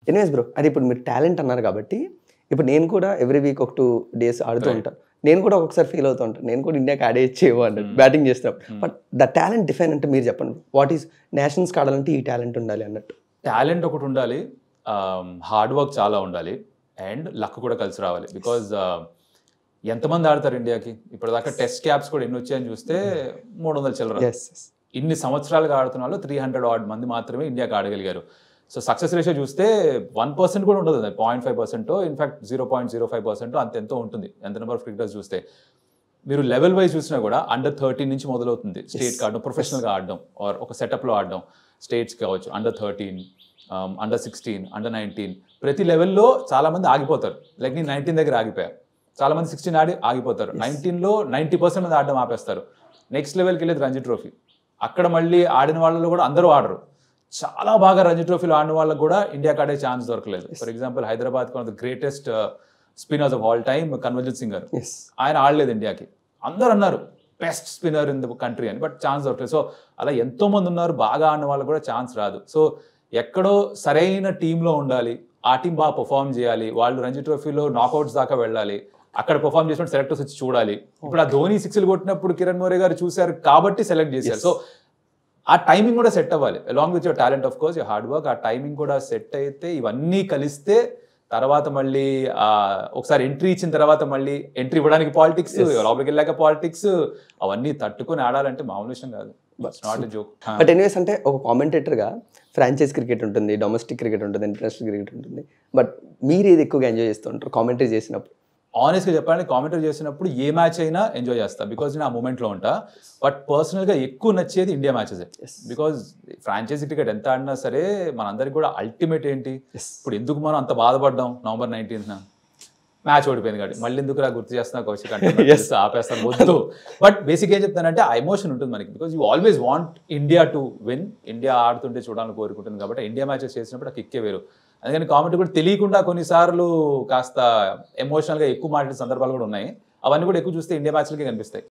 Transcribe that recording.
Anyways bro అది ఇప్పుడు మీరు టాలెంట్ అన్నారు కాబట్టి ఇప్పుడు నేను కూడా ఎవ్రీ వీక్ ఒక టూ డేస్ ఆడుతూ Right. ఉంటాను నేను కూడా ఒక్కొక్కసారి ఫీల్ అవుతూ ఉంటాను నేను కూడా ఇండియాకి ఆడేయచ్చేమో అన్నట్టు బ్యాటింగ్ చేస్తాం బట్ ద టాలెంట్ డిఫైన్ అంటే మీరు చెప్పండి వాట్ ఈస్ నేషనల్స్కి ఆడాలంటే ఈ టాలెంట్ ఉండాలి అన్నట్టు టాలెంట్ ఒకటి ఉండాలి హార్డ్ వర్క్ చాలా ఉండాలి అండ్ లక్ కూడా కలిసి రావాలి బికాజ్ ఎంతమంది ఆడతారు ఇండియాకి ఇప్పటిదాకా టెస్ట్ క్యాప్స్ కూడా ఎన్ని వచ్చాయని చూస్తే మూడు వందల చిల్లర ఎస్ ఇన్ని సంవత్సరాలుగా ఆడుతున్న వాళ్ళు త్రీ హండ్రెడ్ ఆడ్ మంది మాత్రమే ఇండియాకి ఆడగలిగారు సో సక్సెస్ రేషియో చూస్తే వన్ పర్సెంట్ కూడా ఉండదు point five percent in fact zero point zero five percent అంత ఎంతో ఉంటుంది ఎంత నెంబర్ ఆఫ్ క్రికెటర్స్ చూస్తే మీరు లెవెల్ వైజ్ చూసినా కూడా అండర్ థర్టీన్ నుంచి మొదలవుతుంది స్టేట్ ఆడడం ప్రొఫెషనల్గా ఆడడం ఆర్ ఒక సెటప్లో ఆడడం స్టేట్స్ కావచ్చు under thirteen under sixteen under nineteen ప్రతి లెవెల్లో చాలా మంది ఆగిపోతారు లైక్ నేను నైన్టీన్ దగ్గర ఆగిపోయారు చాలా మంది సిక్స్టీన్ ఆడి ఆగిపోతారు నైన్టీన్లో నైంటీ పర్సెంట్ మంది ఆడడం ఆపేస్తారు నెక్స్ట్ లెవెల్కి వెళ్ళేది రంజీ ట్రోఫీ అక్కడ మళ్ళీ ఆడిన వాళ్ళలో కూడా అందరూ ఆడరు చాలా బాగా రంజీ ట్రోఫీలో ఆడిన వాళ్ళకి కూడా ఇండియాకి ఆడే ఛాన్స్ దొరకలేదు for example Hyderabad one of the greatest spinners of all time Kanwaljit Singh garu yes ఆయన ఆడలేదు ఇండియాకి అందరు అన్నారు best spinner in the country అని బట్ ఛాన్స్ దొరకలేదు సో అలా ఎంతో మంది ఉన్నారు బాగా ఆడిన వాళ్ళకి కూడా ఛాన్స్ రాదు సో ఎక్కడో సరైన టీంలో ఉండాలి ఆ టీం బాగా పర్ఫామ్ చేయాలి వాళ్ళు రంజీ ట్రోఫీలో నాకౌట్స్ దాకా వెళ్ళాలి అక్కడ పర్ఫామ్ చేసినప్పుడు సెలెక్టర్స్ వచ్చి చూడాలి ఇప్పుడు ఆ ధోని సిక్స్లు కొట్టినప్పుడు కిరణ్ మోరే గారు చూశారు కాబట్టి సెలెక్ట్ చేశారు సో ఆ టైమింగ్ కూడా సెట్ అవ్వాలి along with your talent of course your hard work ఆ టైమింగ్ కూడా సెట్ అయితే ఇవన్నీ కలిస్తే తర్వాత మళ్ళీ ఆ, ఒకసారి ఎంట్రీ ఇచ్చిన తర్వాత మళ్ళీ ఎంట్రీ ఇవ్వడానికి పాలిటిక్స్ లోపలికి వెళ్ళాక పాలిటిక్స్ అవన్నీ తట్టుకొని ఆడాలంటే మామూలు విషయం కాదు not a joke but anyways అంటే ఒక కామెంటేటర్గా ఫ్రాంచైజ్ క్రికెట్ ఉంటుంది డొమెస్టిక్ క్రికెట్ ఉంటుంది ఇంటర్నేషనల్ క్రికెట్ ఉంటుంది బట్ మీరు ఏది ఎక్కువగా ఎంజాయ్ చేస్తూ ఉంటారు కామెంటరీ చేసినప్పుడు ఆనెస్ట్గా చెప్పాలంటే కామెంటరీ చేసినప్పుడు ఏ మ్యాచ్ అయినా ఎంజాయ్ చేస్తా బికాజ్ నేను ఆ మూమెంట్లో ఉంటా బట్ పర్సనల్గా ఎక్కువ నచ్చేది India matches because franchise cricket ఎంత ఆడినా సరే మనందరికి కూడా అల్టిమేట్ ఏంటి Yes. ఇప్పుడు ఎందుకు మనం అంత బాధపడ్డాం నవంబర్ నైన్టీన్త్ మ్యాచ్ ఓడిపోయింది కాబట్టి మళ్ళీ ఎందుకు రా గుర్తు చేస్తున్నా కౌశిక్ అంటే నాకు తెలుసు, ఆపేస్తాను వద్దు బట్ బేసిక్ ఏం చెప్తానంటే ఆ ఎమోషన్ ఉంటుంది మనకి because you always want India to win India ఆడుతుంటే చూడాలని కోరుకుంటుంది కాబట్టి ఇండియా మ్యాచెస్ చేసినప్పుడు ఆ కిక్కే వేరు అందుకని కామెంట్ కూడా తెలియకుండా కొన్నిసార్లు కాస్త ఎమోషనల్గా ఎక్కువ మాట్లాడే సందర్భాలు కూడా ఉన్నాయి అవన్నీ కూడా ఎక్కువ చూస్తే ఇండియా మ్యాచ్లకే కనిపిస్తాయి